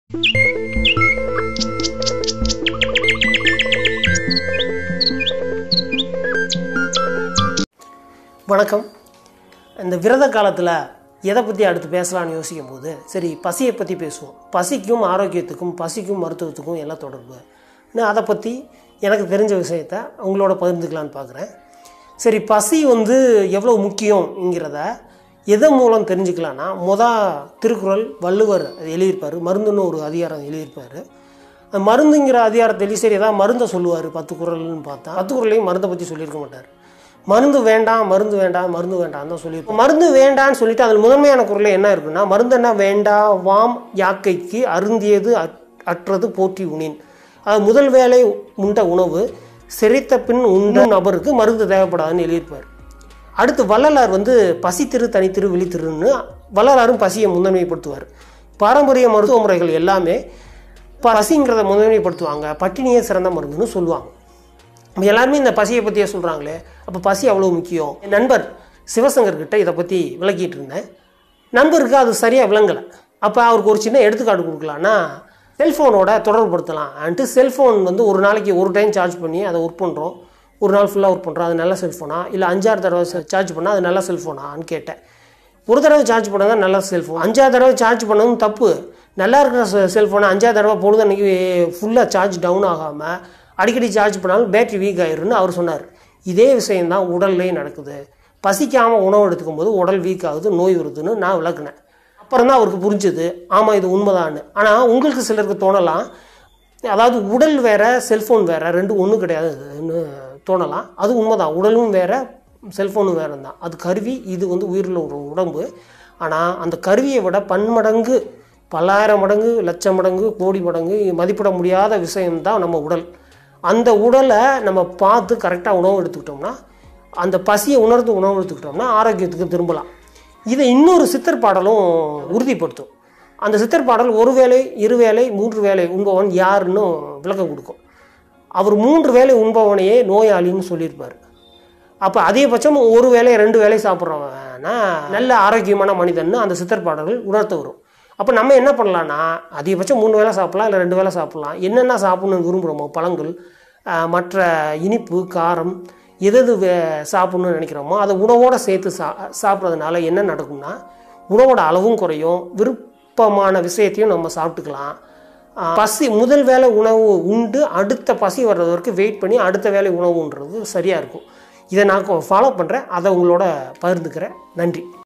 வணக்கம் இந்த விரத காலத்தில் எதை பற்றி அடுத்து பேசலாம்னு யோசிக்கும் போது சரி பசியை பற்றி பேசுவோம் பசிக்கும் ஆரோக்கியத்துக்கும் பசிக்கும் மருத்துவத்துக்கும் எல்லாம் தொடர்பு நான் அதை பற்றி எனக்கு தெரிஞ்ச விஷயத்த உங்களோட பகிர்ந்துக்கலான்னு பார்க்குறேன் சரி பசி வந்து எவ்வளோ முக்கியங்கிறத எதன் மூலம் தெரிஞ்சுக்கலான்னா முத திருக்குறள் வள்ளுவர் அது எழுதியிருப்பார் மருந்துன்னு ஒரு அதிகாரம் எழுதியிருப்பார் அந்த மருந்துங்கிற அதிகாரத்தில் சரி ஏதாவது மருந்தை சொல்லுவார் பத்து குரல்னு பார்த்தா பத்து குரலையும் மருந்தை பற்றி சொல்லியிருக்க மாட்டார் மருந்து வேண்டாம் மருந்து வேண்டாம் மருந்து வேண்டாம் தான் சொல்லியிருப்போம் மருந்து வேண்டான்னு சொல்லிட்டு அதில் முதன்மையான குரல் என்ன இருக்குன்னா மருந்து என்ன வேண்டாம் வாம் யாக்கைக்கு அருந்தியது அற்- அற்றது போற்றி உணின் அது முதல் வேளை உண்ட உணவு செரித்த பின் உண்ட நபருக்கு மருந்து தேவைப்படாதுன்னு எழுதியிருப்பார் அடுத்து வள்ளலார் வந்து பசித்திரு தனித்திரு விழித்திருன்னு வள்ளலாரும் பசியை முதன்மைப்படுத்துவார் பாரம்பரிய மருத்துவ முறைகள் எல்லாமே பசிங்கிறத முதன்மைப்படுத்துவாங்க பட்டினியே சிறந்த மருந்துன்னு சொல்லுவாங்க நம்ம எல்லாருமே இந்த பசியை பற்றியே சொல்கிறாங்களே அப்போ பசி அவ்வளோ முக்கியம் என் நண்பர் சிவசங்கர் கிட்ட இதை பற்றி விளக்கிட்டு இருந்தேன் நண்பருக்கு அது சரியாக விளங்கலை அப்போ அவருக்கு ஒரு சின்ன எடுத்துக்காட்டு கொடுக்கலான்னா செல்ஃபோனோட தொடர்புபடுத்தலாம் அன்ட்டு செல்ஃபோன் வந்து ஒரு நாளைக்கு ஒரு டைம் சார்ஜ் பண்ணி அதை ஒர்க் பண்ணுறோம் ஒரு நாள் ஃபுல்லாக ஒர்க் பண்ணுறோம் அது நல்ல செல்ஃபோனா இல்லை அஞ்சாறு தடவை சார்ஜ் பண்ணால் அது நல்ல செல்ஃபோனான்னு கேட்டேன் ஒரு தடவை சார்ஜ் பண்ணால் நல்ல செல்ஃபோன் அஞ்சாறு தடவை சார்ஜ் பண்ணதும் தப்பு நல்லா இருக்கிற செ- செல்ஃபோனை அஞ்சாறு தடவை பொழுது அன்னைக்கு ஃபுல்லாக சார்ஜ் டவுன் ஆகாமல் அடிக்கடி சார்ஜ் பண்ணாலும் பேட்டரி வீக் ஆயிருன்னு அவர் சொன்னார் இதே விஷயம்தான் உடல்லையும் நடக்குது பசிக்காமல் உணவு எடுத்துக்கும் போது உடல் வீக் ஆகுது நோய் வருதுன்னு நான் விளக்குனேன் அப்புறம் தான் அவருக்கு புரிஞ்சுது ஆமாம் இது உண்மைதான்னு ஆனால் உங்களுக்கு சிலருக்கு தோணலாம் அதாவது உடல் வேற செல்ஃபோன் வேற ரெண்டும் ஒன்றும் கிடையாதுன்னு தோணலாம் அது உண்மைதான் உடலும் வேற செல்ஃபோனும் வேற தான் அது கருவி இது வந்து உயிரில் ஒரு உடம்பு ஆனால் அந்த கருவியை விட பன்மடங்கு பல்லாயிரம் மடங்கு லட்சம் மடங்கு கோடி மடங்கு மதிப்பிட முடியாத விஷயம்தான் நம்ம உடல் அந்த உடலை நம்ம பார்த்து கரெக்டாக உணவு எடுத்துக்கிட்டோம்னா அந்த பசியை உணர்ந்து உணவு எடுத்துக்கிட்டோம்னா ஆரோக்கியத்துக்கு திரும்பலாம் இதை இன்னொரு சித்தர் பாடலும் உறுதிப்படுத்தும் அந்த சித்தர் பாடல் ஒரு வேளை இரு வேளை மூன்று வேளை உண்பவன் யாருன்னு விளக்கம் கொடுக்கும் அவர் மூன்று வேளை உண்பவனையே நோயாளின்னு சொல்லியிருப்பார் அப்போ அதிகபட்சம் ஒரு வேளை ரெண்டு வேளை சாப்பிட்றவனா நல்ல ஆரோக்கியமான மனிதன்னு அந்த சித்தர் பாடல்கள் உணர்த்த வரும் அப்போ நம்ம என்ன பண்ணலான்னா அதிகபட்சம் மூணு வேளை சாப்பிடலாம் இல்லை ரெண்டு வேளை சாப்பிடலாம் என்னென்ன சாப்பிடணும்னு விரும்புகிறோமோ பழங்கள் ஆஹ், மற்ற இனிப்பு காரம் எது எது வே- சாப்பிடணும்னு நினைக்கிறோமோ அதை உணவோடு சேர்த்து சா சாப்பிட்றதுனால என்ன நடக்கும்னா உணவோட அளவும் குறையும் விருப்பமான விஷயத்தையும் நம்ம சாப்பிட்டுக்கலாம் ஆஹ், பசி முதல் வேளை உணவு உண்டு அடுத்த பசி வர்றது வரைக்கும் வெயிட் பண்ணி அடுத்த வேளை உணவுன்றது சரியாக இருக்கும் இதை நான் ஃபாலோ பண்ணுறேன் அதை உங்களோட பகிர்ந்துக்கிறேன் நன்றி